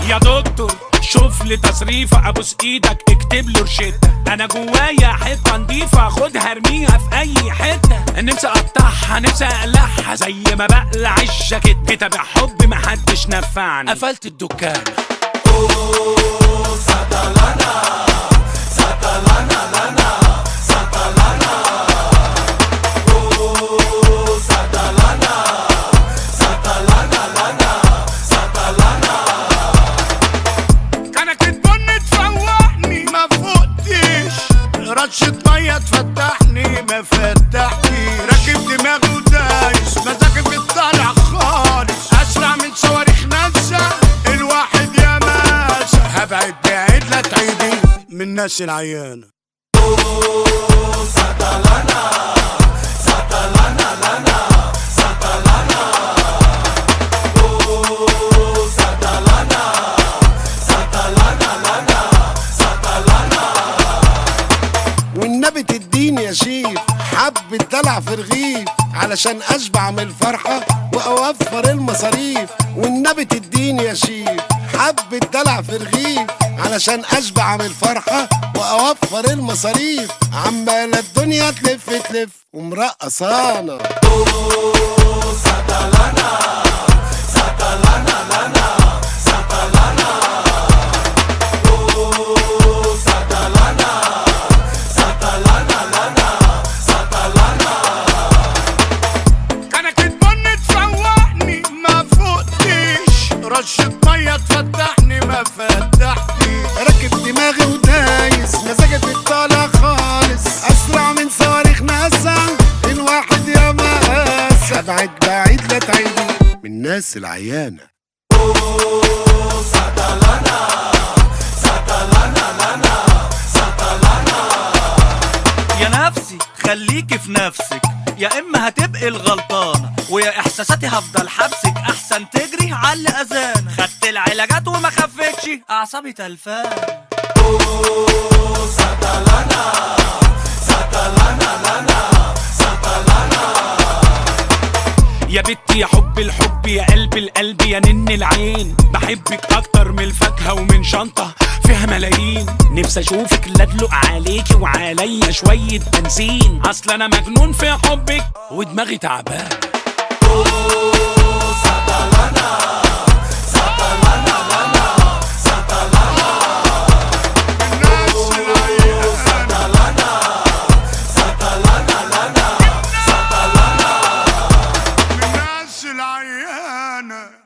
يا دكتور شوف لي تصريفة ابوس ايدك اكتب له روشتة انا جوايا حتة نضيفة خدها ارميها في اي حتة نفسي اقطعها نفسي اقلعها زي ما بقلع الجاكيت كتاب حب محدش نفعني قفلت الدكان كانت البن تفوقني ما فوقتش رشة مية تفتحني ما فتحتي راكب دماغي ودايس مزاجي بيطلع خالص اسرع من صواريخ ناسا الواحد يا ماسة هبعد بعيد لا تعيدي من الناس العيانة والنبي تديني يا شيف حبة دلع في رغيف علشان اشبع من الفرحة واوفر المصاريف والنبي تديني يا شيف حبة دلع في رغيف علشان اشبع من الفرحة واوفر المصاريف عمالة الدنيا تلف تلف ومرقصانا كانت البن تفوقني ما فوقتش رشة مية تفتحني ما فتحتي راكب دماغي ودايس مزاجي بيطلع خالص اسرع من صواريخ ناسا الواحد يا مقاس ابعد بعيد لا تعيدي من الناس العيانة يا نفسي خليكي في نفسك يا اما هتبقي الغلطانه ويا احساساتي هفضل حبسك احسن تجري على اللي اذان خدت العلاجات وما خفتش اعصابي تلفان يا بنتي يا حب الحب يا قلب القلب يا نن العين بحبك اكتر من الفاكهه ومن شنطه فيها ملايين نفسي اشوفك لا ادلق عليكي وعليا شويه بنزين اصل انا مجنون في حبك ودماغي تعبان الناس العيانة